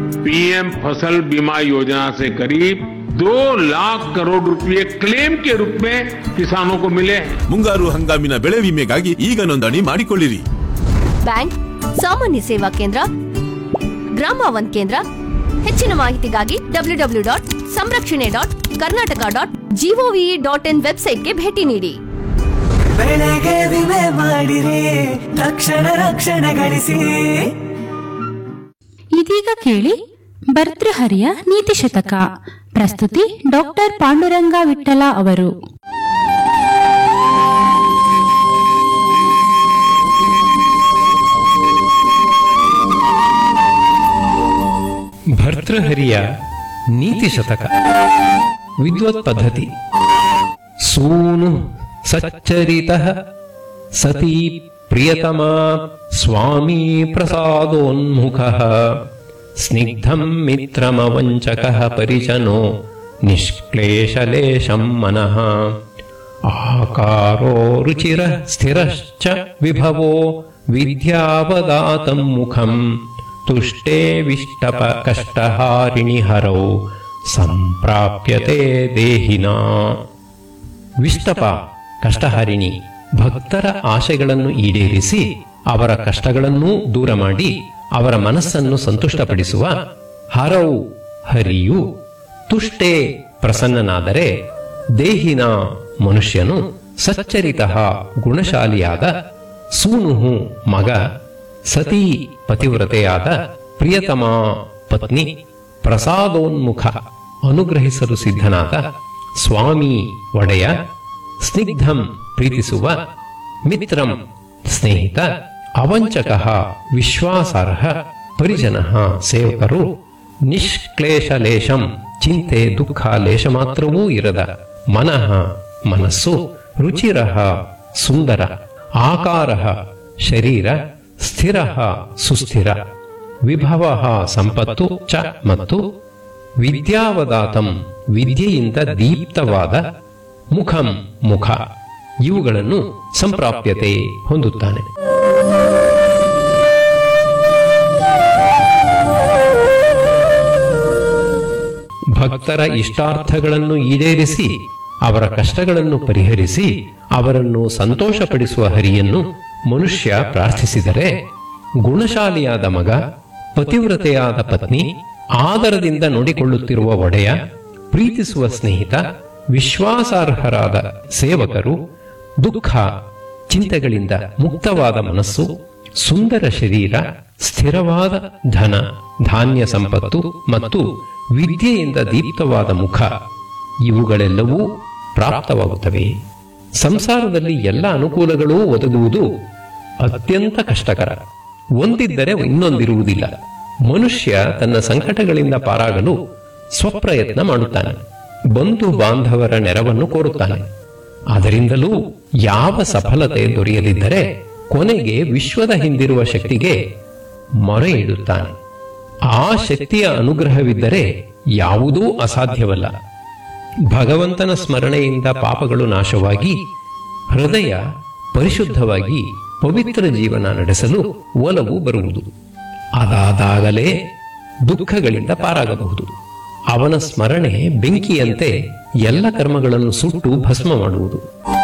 PM फसल बीमा योजना से करीब दो लाख करोड़ रुपए क्लेम के रूप में किसानों को मिले हैं ಮುಂಗಾರು ಹಂಗಾಮಿನ ಬೆಳೆ ವಿಮೆಗಾಗಿ ಈಗ ನೋಂದಣಿ ಮಾಡಿಕೊಳ್ಳಿರಿ ಬ್ಯಾಂಕ್ ಸಾಮಾನ್ಯ ಸೇವಾ ಕೇಂದ್ರ ಗ್ರಾಮ ಒನ್ ಕೇಂದ್ರ ಹೆಚ್ಚಿನ ಮಾಹಿತಿಗಾಗಿ ಡಬ್ಲ್ಯೂ ಡಬ್ಲ್ಯೂ ಡಾಟ್ ಸಂರಕ್ಷಣೆ dot Karnataka dot gov dot in ವೆಬ್ಸೈಟ್ಗೆ ಭೇಟಿ ನೀಡಿ ಬೆಳೆಗೆ ವಿಮೆ ಮಾಡಿರಿ ತಕ್ಷಣ ರಕ್ಷಣೆ ಗಳಿಸಿ ಇದೀಗ ಕೇಳಿ ಭರ್ತೃಹರಿಯ ನೀತಿ ಶತಕ ಪ್ರಸ್ತುತಿ ಡಾಕ್ಟರ್ ಪಾಂಡುರಂಗ ವಿಠಲ ಅವರು ಭರ್ತೃಹರಿಯ ನೀತಿ ಶತಕ ವಿದ್ವತ್ ಪದ್ಧತಿ ಸೂನು ಸಚ್ಚರಿತ ಸತೀ ಪ್ರಿಯತಮ ಸ್ವಾಮೀ ಪ್ರಸಾದೋನ್ಮುಖ ಸ್ನಿಗ್ಧಂ ಮಿತ್ರಮವಂಚಕ ಪರಿಜನೋ ನಿಷ್ಕ್ಲೇಶಲೇಶಂ ಮನಃ ಆಕಾರೋ ರುಚಿರ ಸ್ಥಿರಶ್ಚ ವಿಭವೋ ವಿದ್ಯಾವದಾತಂ ಮುಖಂ ತುಷ್ಟೇ ವಿಷ್ಟಪ ಕಷ್ಟಹಾರಿಣಿ ಹರೌ ಸಂಪ್ರಾಪ್ಯತೆ ದೇಹಿನಾ ವಿಷ್ಟಪ ಕಷ್ಟಹಾರಿಣಿ ಭಕ್ತರ ಆಶೆಗಳನ್ನು ಈಡೇರಿಸಿ ಅವರ ಕಷ್ಟಗಳನ್ನೂ ದೂರ ಮಾಡಿ ಅವರ ಮನಸ್ಸನ್ನು ಸಂತುಷ್ಟಪಡಿಸುವ ಹರೌ ಹರಿಯು ತುಷ್ಟೇ ಪ್ರಸನ್ನನಾದರೆ ದೇಹಿನ ಮನುಷ್ಯನು ಸಚ್ಚರಿತ ಗುಣಶಾಲಿಯಾದ ಸೂನುಹು ಮಗ ಸತೀ ಪತಿವ್ರತೆಯಾದ ಪ್ರಿಯತಮ ಪತ್ನಿ ಪ್ರಸಾದೋನ್ಮುಖ ಅನುಗ್ರಹಿಸಲು ಸಿದ್ಧನಾದ ಸ್ವಾಮಿ ಒಡೆಯ ಸ್ನಿಗ್ಧಂ ಪ್ರೀತಿಸುವ ಮಿತ್ರಂ ಸ್ನೇಹಿತ ಅವಂಚಕ ವಿಶ್ವಾಸಾರ್ಹ ಪರಿಜನ ಸೇವಕರು ನಿಷ್ಕ್ಲೇಶಲೇಶಂ ಚಿಂತೆ ದುಃಖ ಲೇಶ ಮಾತ್ರವೂ ಇರದ ಮನಃ ಮನಸ್ಸು ರುಚಿರ ಸುಂದರ ಆಕಾರ ಶರೀರ ಸ್ಥಿರ ಸುಸ್ಥಿರ ವಿಭವ ಸಂಪತ್ತು ಚ ಮತ್ತು ವಿದ್ಯಾವದಾತಂ ವಿದ್ಯೆಯಿಂದ ದೀಪ್ತವಾದ ಮುಖಂ ಮುಖ ಇವುಗಳನ್ನು ಸಂಪ್ರಾಪ್ಯತೆ ಹೊಂದುತ್ತಾನೆ ಭಕ್ತರ ಇಷ್ಟಾರ್ಥಗಳನ್ನು ಈಡೇರಿಸಿ ಅವರ ಕಷ್ಟಗಳನ್ನು ಪರಿಹರಿಸಿ ಅವರನ್ನು ಸಂತೋಷಪಡಿಸುವ ಹರಿಯನ್ನು ಮನುಷ್ಯ ಪ್ರಾರ್ಥಿಸಿದರೆ ಗುಣಶಾಲಿಯಾದ ಮಗ ಪತಿವ್ರತೆಯಾದ ಪತ್ನಿ ಆದರದಿಂದ ನೋಡಿಕೊಳ್ಳುತ್ತಿರುವ ಒಡೆಯ ಪ್ರೀತಿಸುವ ಸ್ನೇಹಿತ ವಿಶ್ವಾಸಾರ್ಹರಾದ ಸೇವಕರು ದುಃಖ ಚಿಂತೆಗಳಿಂದ ಮುಕ್ತವಾದ ಮನಸ್ಸು ಸುಂದರ ಶರೀರ ಸ್ಥಿರವಾದ ಧನ ಧಾನ್ಯ ಸಂಪತ್ತು ಮತ್ತು ವಿದ್ಯೆಯಿಂದ ದೀಪ್ತವಾದ ಮುಖ ಇವುಗಳೆಲ್ಲವೂ ಪ್ರಾಪ್ತವಾಗುತ್ತವೆ ಸಂಸಾರದಲ್ಲಿ ಎಲ್ಲ ಅನುಕೂಲಗಳೂ ಒದಗುವುದು ಅತ್ಯಂತ ಕಷ್ಟಕರ ಒಂದಿದ್ದರೆ ಇನ್ನೊಂದಿರುವುದಿಲ್ಲ ಮನುಷ್ಯ ತನ್ನ ಸಂಕಟಗಳಿಂದ ಪಾರಾಗಲು ಸ್ವಪ್ರಯತ್ನ ಮಾಡುತ್ತಾನೆ ಬಂಧು ಬಾಂಧವರ ನೆರವನ್ನು ಕೋರುತ್ತಾನೆ ಅದರಿಂದಲೂ ಯಾವ ಸಫಲತೆ ದೊರೆಯದಿದ್ದರೆ ಕೊನೆಗೆ ವಿಶ್ವದ ಹಿಂದಿರುವ ಶಕ್ತಿಗೆ ಮೊರೆ ಇಡುತ್ತಾನೆ ಆ ಶಕ್ತಿಯ ಅನುಗ್ರಹವಿದ್ದರೆ ಯಾವುದೂ ಅಸಾಧ್ಯವಲ್ಲ ಭಗವಂತನ ಸ್ಮರಣೆಯಿಂದ ಪಾಪಗಳು ನಾಶವಾಗಿ ಹೃದಯ ಪರಿಶುದ್ಧವಾಗಿ ಪವಿತ್ರ ಜೀವನ ನಡೆಸಲು ಒಲವು ಬರುವುದು ಅದಾದಾಗಲೇ ದುಃಖಗಳಿಂದ ಪಾರಾಗಬಹುದು ಅವನ ಸ್ಮರಣೆ ಬೆಂಕಿಯಂತೆ ಎಲ್ಲ ಕರ್ಮಗಳನ್ನು ಸುಟ್ಟು ಭಸ್ಮ ಮಾಡುವುದು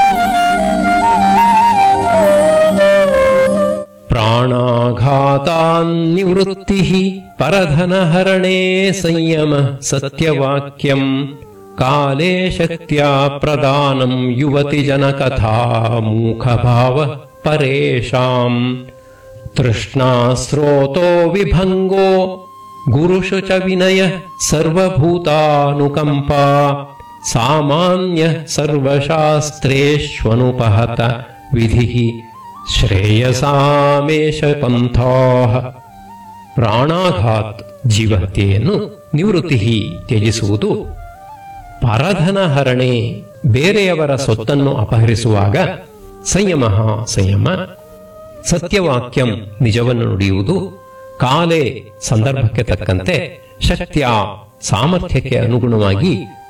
ಪ್ರಾಣಾಘಾತಾನ್ನಿವೃತ್ತಿ ಪರಧನಹರಣೆ ಸಂಯಮ ಸತ್ಯವಾಕ್ಯಂ ಕಾಲೇ ಶಕ್ತ್ಯಾ ಪ್ರದಾನಂ ಯುವತಿ ಜನಕಥಾ ಮೂಖಭಾವ ಪರೇಷಾಂ ತೃಷ್ಣಾಸ್ರೋತೋ ವಿಭಂಗೋ ಗುರುಷು ಚ ವಿನಯ ಸರ್ವಭೂತಾನುಕಂಪ ಸಾಮಾನ್ಯ ಸರ್ವಶಾಸ್ತ್ರೇಷ್ವನುಪಹತ ವಿಧಿ ಶ್ರೇಯಸಾಮೇಶ ಪಂಥಾ ಪ್ರಾಣಾಘಾತ್ ಜೀವಹತ್ಯೆಯನ್ನು ನಿವೃತ್ತಿ ತ್ಯಜಿಸುವುದು ಪರಧನ ಹರಣೆ ಬೇರೆಯವರ ಸೊತ್ತನ್ನು ಅಪಹರಿಸುವಾಗ ಸಂಯಮ ಸಂಯಮ ಸತ್ಯವಾಕ್ಯಂ ನಿಜವನ್ನು ನುಡಿಯುವುದು ಕಾಲೇ ಸಂದರ್ಭಕ್ಕೆ ತಕ್ಕಂತೆ ಶಕ್ತಿಯ ಸಾಮರ್ಥ್ಯಕ್ಕೆ ಅನುಗುಣವಾಗಿ